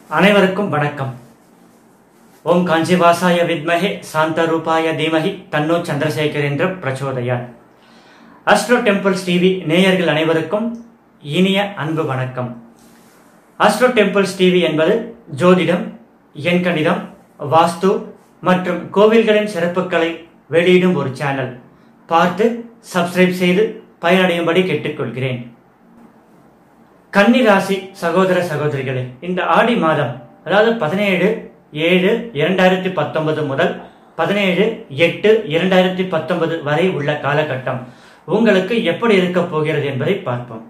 அனைவருக்கும் வணக்கம் ஓம் காஞ்சிவாசாய வித்மஹே சாந்தரூபாய தீமஹி தன்னோ சந்திரசேகரேந்திர பிரச்சோதயாத் அஸ்ட்ரோ டெம்பிள்ஸ் டிவி நேயர்கள் அனைவருக்கும் இனிய அன்பு வணக்கம் அஸ்ட்ரோ டெம்பிள்ஸ் டிவி என்பது ஜோதிடம் எண்கணிதம் வாஸ்து மற்றும் கோவில்களின் சிறப்புகளை வெளியிடும் ஒரு சேனல் பார்த்து சப்ஸ்கிரைப் செய்து பயனடையும்படி கேட்டுக்கொள்கிறேன் கன்னி ராசி சகோதர சகோதரிகளே இந்த ஆடி மாதம் அதாவது பதினேழு ஏழு இரண்டாயிரத்தி பத்தொன்பது முதல் பதினேழு எட்டு இரண்டாயிரத்தி பத்தொன்பது வரை உள்ள காலகட்டம் உங்களுக்கு எப்படி இருக்க போகிறது என்பதை பார்ப்போம்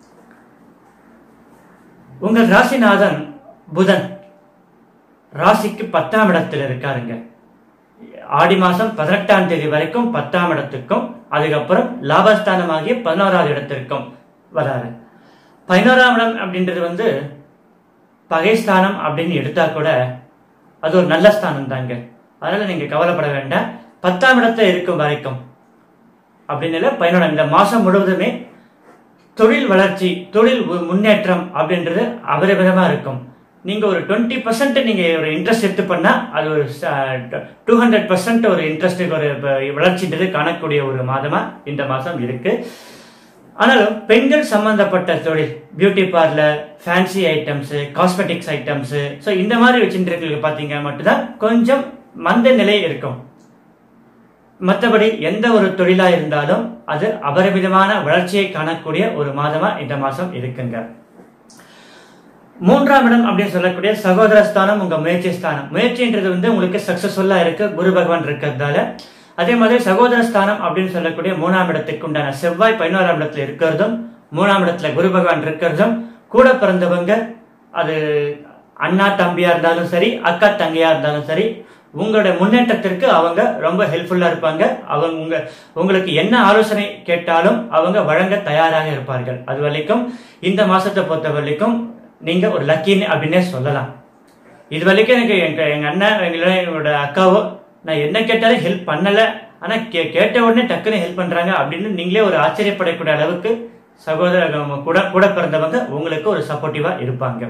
உங்கள் ராசிநாதன் புதன் ராசிக்கு பத்தாம் இடத்தில் இருக்காருங்க ஆடி மாசம் பதினெட்டாம் தேதி வரைக்கும் பத்தாம் இடத்துக்கும் அதுக்கப்புறம் லாபஸ்தானமாகிய பதினோராவது இடத்திற்கும் வராரு பதினோராம் இடம் அப்படின்றது வந்து பகைஸ்தானம் அப்படின்னு எடுத்தா கூட அது ஒரு நல்ல ஸ்தானம் தாங்க அதனால நீங்க கவலைப்பட வேண்டாம் பத்தாம் இடத்துல இருக்கும் வரைக்கும் அப்படின்னு இல்லை பதினோராம் இந்த மாசம் முழுவதுமே தொழில் வளர்ச்சி தொழில் மு- முன்னேற்றம் அப்படின்றது அபரிமிதமா இருக்கும் நீங்க ஒரு டுவெண்ட்டி பர்சன்ட் நீங்க ஒரு இன்ட்ரெஸ்ட் எடுத்து பண்ணா அது ஒரு டூ ஹண்ட்ரட் பர்சன்ட் ஒரு இன்ட்ரெஸ்ட் ஒரு ப- வளர்ச்சின்றது காணக்கூடிய ஒரு மாதமா இந்த மாசம் இருக்கு ஆனாலும் பெண்கள் சம்பந்தப்பட்ட தொழில் beauty parlour fancy items cosmetics items so இந்த மாதிரி வச்சுட்டு பார்த்தீங்க மட்டும்தான் கொஞ்சம் மந்த நிலை இருக்கும் மற்றபடி எந்த ஒரு தொழிலா இருந்தாலும் அது அபரிமிதமான வளர்ச்சியை காணக்கூடிய ஒரு மாதமா இந்த மாசம் இருக்குங்க மூன்றாம் இடம் அப்படின்னு சொல்லக்கூடிய சகோதர ஸ்தானம் உங்க முயற்சி ஸ்தானம் முயற்சின்றது வந்து உங்களுக்கு சக்சஸ்ஃபுல்லா இருக்கு குரு பகவான் இருக்கிறதால அதே மாதிரி சகோதர ஸ்தானம் அப்படின்னு சொல்லக்கூடிய மூணாம் இடத்துக்கு உண்டான செவ்வாய் பதினோராம் இடத்துல இருக்கிறதும் மூணாம் இடத்துல குரு பகவான் இருக்கிறதும் கூட பிறந்தவங்க அது அண்ணா தம்பியா இருந்தாலும் சரி அக்கா தங்கையா இருந்தாலும் சரி உங்களுடைய முன்னேற்றத்திற்கு அவங்க ரொம்ப ஹெல்ப்ஃபுல்லா இருப்பாங்க அவங்க உங்க உங்களுக்கு என்ன ஆலோசனை கேட்டாலும் அவங்க வழங்க தயாராக இருப்பார்கள் அது வரைக்கும் இந்த மாசத்தை பொறுத்த வரைக்கும் நீங்க ஒரு லக்கின்னு அப்படின்னே சொல்லலாம் இது வரைக்கும் எனக்கு எங்க எங்க அண்ணன் எங்களோட என்னோட அக்காவோ நான் என்ன கேட்டாலும் ஹெல்ப் பண்ணல ஆனா கே- கேட்ட உடனே டக்குன்னு ஹெல்ப் பண்றாங்க அப்படின்னு நீங்களே ஒரு ஆச்சரியப்படக்கூடிய அளவுக்கு சகோதர கூட கூட பிறந்தவங்க உங்களுக்கு ஒரு சப்போர்ட்டிவா இருப்பாங்க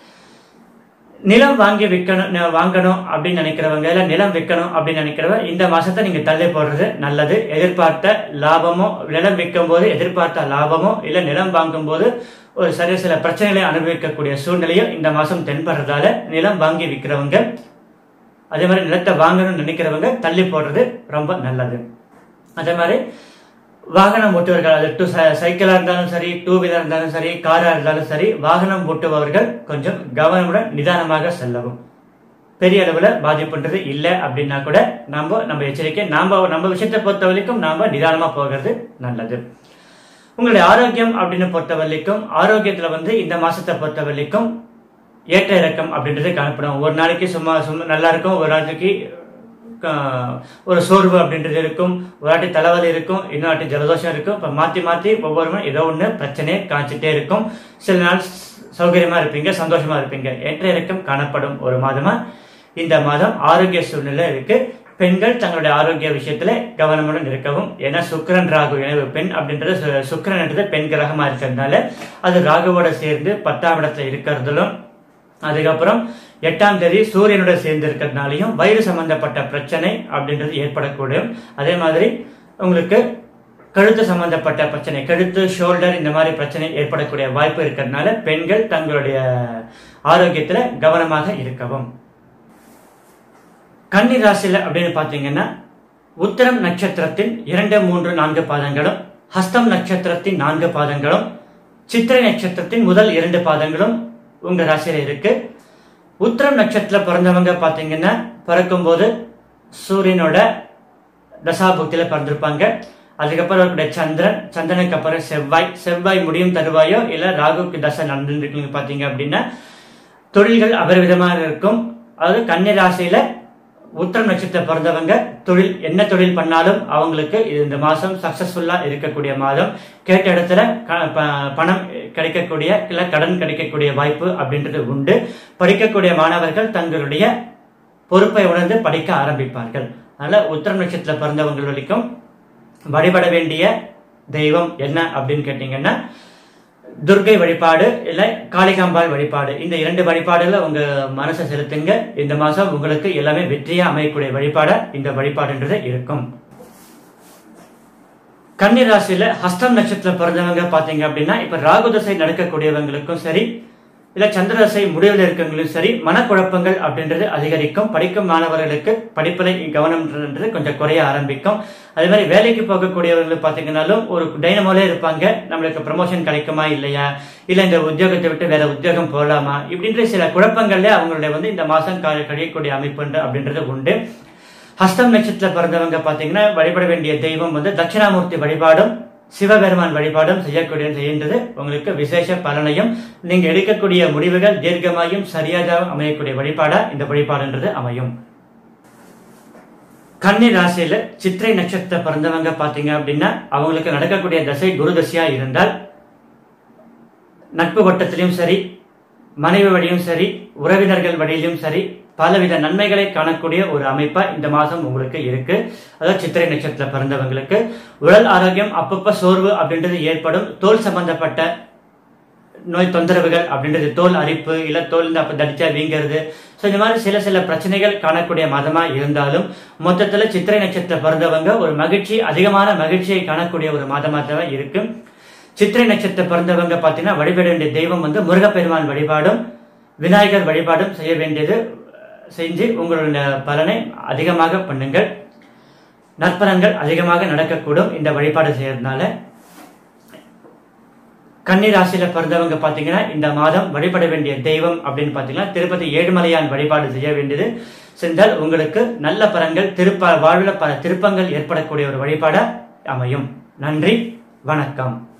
நிலம் வாங்கி விற்கணும் ந- வாங்கணும் அப்படின்னு நினைக்கிறவங்க இல்ல நிலம் விற்கணும் அப்படின்னு நினைக்கிறவங்க இந்த மாசத்தை நீங்க தள்ளி போடுறது நல்லது எதிர்பார்த்த லாபமோ நிலம் விற்கும் போது எதிர்பார்த்த லாபமோ இல்ல நிலம் வாங்கும் போது ஒரு சில சில பிரச்சனைகளை அனுபவிக்கக்கூடிய சூழ்நிலையும் இந்த மாசம் தென்படுறதால நிலம் வாங்கி விற்கிறவங்க அதே மாதிரி நிலத்தை வாங்கணும்னு நினைக்கிறவங்க தள்ளி போடுறது ரொம்ப நல்லது அதே மாதிரி வாகனம் ஓட்டுவர்கள் அது டூ சைக்கிளா இருந்தாலும் சரி டூ வீலர் இருந்தாலும் சரி காரா இருந்தாலும் சரி வாகனம் ஓட்டுபவர்கள் கொஞ்சம் கவனமுடன் நிதானமாக செல்லவும் பெரிய அளவுல பாதிப்புன்றது இல்லை அப்படின்னா கூட நாம நம்ம எச்சரிக்கை நாம நம்ம விஷயத்தை பொறுத்த வரைக்கும் நாம நிதானமா போகிறது நல்லது உங்களுடைய ஆரோக்கியம் அப்படின்னு பொறுத்த வரைக்கும் ஆரோக்கியத்துல வந்து இந்த மாசத்தை பொறுத்த வரைக்கும் ஏற்ற இறக்கம் அப்படின்றது காணப்படும் ஒரு நாளைக்கு சும்மா சும்மா நல்லா இருக்கும் ஒரு நாளைக்கு ஆஹ், ஒரு சோர்வு அப்படின்றது இருக்கும் ஒரு வாட்டி தலைவலி இருக்கும் இன்னொரு வாட்டி ஜலதோஷம் இருக்கும் இப்போ மாற்றி மாற்றி ஒவ்வொரு முறை ஏதோ ஒன்று பிரச்சனையை காய்ச்சிட்டே இருக்கும் சில நாள் சௌகரியமா இருப்பீங்க சந்தோஷமா இருப்பீங்க ஏற்ற இறக்கம் காணப்படும் ஒரு மாதமா இந்த மாதம் ஆரோக்கிய சூழ்நிலை இருக்கு பெண்கள் தங்களுடைய ஆரோக்கிய விஷயத்துல கவனமுடன் இருக்கவும் ஏன்னா சுக்கிரன் ராகு எனவே பெண் அப்படின்றது சு- சுக்கிரன்ன்றது பெண் கிரகமா இருக்கிறதுனால அது ராகுவோட சேர்ந்து பத்தாம் இடத்துல இருக்கிறதுலும் அதுக்கப்புறம் எட்டாம் தேதி சூரியனோட சேர்ந்து இருக்கிறதுனாலையும் வயிறு சம்பந்தப்பட்ட பிரச்சனை அப்படின்றது ஏற்படக்கூடும் அதே மாதிரி உங்களுக்கு கழுத்து சம்பந்தப்பட்ட பிரச்சனை கழுத்து ஷோல்டர் இந்த மாதிரி பிரச்சனை ஏற்படக்கூடிய வாய்ப்பு இருக்கிறதுனால பெண்கள் தங்களுடைய ஆரோக்கியத்துல கவனமாக இருக்கவும் கன்னி ராசியில அப்படின்னு பாத்தீங்கன்னா உத்தரம் நட்சத்திரத்தின் இரண்டு மூன்று நான்கு பாதங்களும் ஹஸ்தம் நட்சத்திரத்தின் நான்கு பாதங்களும் சித்திரை நட்சத்திரத்தின் முதல் இரண்டு பாதங்களும் உங்க ராசியில இருக்கு உத்தரம் நட்சத்திரத்துல பிறந்தவங்க பாத்தீங்கன்னா பிறக்கும்போது சூரியனோட தசாபுக்தியில பிறந்திருப்பாங்க அதுக்கப்புறம் இருக்கக்கூடிய சந்திரன் சந்திரனுக்கு அப்புறம் செவ்வாய் செவ்வாய் முடியும் தருவாயோ இல்ல ராகுக்கு தசை நடந்துருக்கீங்க பாத்தீங்க அப்படின்னா தொழில்கள் அபரிவிதமாக இருக்கும் அதாவது கன்னி ராசியில உத்தரம் நட்சத்திரம் பிறந்தவங்க தொழில் என்ன தொழில் பண்ணாலும் அவங்களுக்கு இது இந்த மாசம் சக்சஸ்ஃபுல்லா இருக்கக்கூடிய மாதம் கேட்ட இடத்துல க- ப- பணம் கிடைக்கக்கூடிய இல்ல கடன் கிடைக்கக்கூடிய வாய்ப்பு அப்படின்றது உண்டு படிக்கக்கூடிய மாணவர்கள் தங்களுடைய பொறுப்பை உணர்ந்து படிக்க ஆரம்பிப்பார்கள் அதனால உத்தரம் நட்சத்திரத்தில் பிறந்தவங்க வரைக்கும் வழிபட வேண்டிய தெய்வம் என்ன அப்படின்னு கேட்டீங்கன்னா துர்கை வழிபாடு இல்ல காளிகாம்பாள் வழிபாடு இந்த இரண்டு வழிபாடுல உங்க மனசை செலுத்துங்க இந்த மாசம் உங்களுக்கு எல்லாமே வெற்றியா அமையக்கூடிய வழிபாடா இந்த வழிபாடுன்றது இருக்கும் கன்னி ராசியில ஹஸ்தம் நட்சத்திரம் பிறந்தவங்க பாத்தீங்க அப்படின்னா இப்ப ராகு தசை நடக்கக்கூடியவங்களுக்கும் சரி இல்ல சந்திரதசை முடிவில் இருக்கவங்களும் சரி மனக்குழப்பங்கள் அப்படின்றது அதிகரிக்கும் படிக்கும் மாணவர்களுக்கு படிப்பில் கவனம்ன்றது கொஞ்சம் குறைய ஆரம்பிக்கும் அதே மாதிரி வேலைக்கு போகக்கூடியவர்கள் பாத்தீங்கன்னாலும் ஒரு டைனமோலே இருப்பாங்க நம்மளுக்கு ப்ரமோஷன் கிடைக்குமா இல்லையா இல்ல இந்த உத்தியோகத்தை விட்டு வேற உத்தியோகம் போகலாமா இப்படின்ற சில குழப்பங்கள்ல அவங்களுடைய வந்து இந்த மாசம் கழி- கழியக்கூடிய அமைப்பு அப்படின்றது உண்டு ஹஸ்தம் நட்சத்திரம் பிறந்தவங்க பாத்தீங்கன்னா வழிபட வேண்டிய தெய்வம் வந்து தட்சிணாமூர்த்தி வழிபாடும் சிவபெருமான் வழிபாடும் செய்யக்கூடிய செய்கின்றது உங்களுக்கு விசேஷ பலனையும் நீங்க எடுக்கக்கூடிய முடிவுகள் தீர்க்கமாயும் சரியாக அமையக்கூடிய வழிபாடா இந்த வழிபாடுன்றது அமையும் கன்னி ராசியில சித்திரை நட்சத்திரம் பிறந்தவங்க பாத்தீங்க அப்படின்னா அவங்களுக்கு நடக்கக்கூடிய தசை குரு தசையா இருந்தால் நட்பு வட்டத்திலும் சரி மனைவி வழியும் சரி உறவினர்கள் வழியிலும் சரி பலவித நன்மைகளை காணக்கூடிய ஒரு அமைப்பா இந்த மாதம் உங்களுக்கு இருக்கு அதாவது சித்திரை நட்சத்திரம் பிறந்தவங்களுக்கு உடல் ஆரோக்கியம் அப்பப்ப சோர்வு அப்படின்றது ஏற்படும் தோல் சம்பந்தப்பட்ட நோய் தொந்தரவுகள் அப்படின்றது தோல் அரிப்பு இல்ல தோல் இந்த அப்ப தடிச்சா வீங்கிறது ஸோ இந்த மாதிரி சில சில பிரச்சனைகள் காணக்கூடிய மாதமா இருந்தாலும் மொத்தத்துல சித்திரை நட்சத்திரம் பிறந்தவங்க ஒரு மகிழ்ச்சி அதிகமான மகிழ்ச்சியை காணக்கூடிய ஒரு மாதமா தான் இருக்கு சித்திரை நட்சத்திரம் பிறந்தவங்க பார்த்தீங்கன்னா வழிபட வேண்டிய தெய்வம் வந்து முருகப்பெருமான் வழிபாடும் விநாயகர் வழிபாடும் செய்ய வேண்டியது அஹ், செஞ்சு உங்களுடைய பலனை அதிகமாக பண்ணுங்கள் நற்பலன்கள் அதிகமாக நடக்கக்கூடும் இந்த வழிபாடு செய்யறதுனால கன்னி ராசியில பிறந்தவங்க பாத்தீங்கன்னா இந்த மாதம் வழிபட வேண்டிய தெய்வம் அப்படின்னு பாத்தீங்கன்னா திருப்பதி ஏழுமலையான் வழிபாடு செய்ய வேண்டியது சென்றால் உங்களுக்கு நல்ல பலன்கள் திருப்ப வாழ்வில் பல திருப்பங்கள் ஏற்படக்கூடிய ஒரு வழிபாடா அமையும் நன்றி வணக்கம்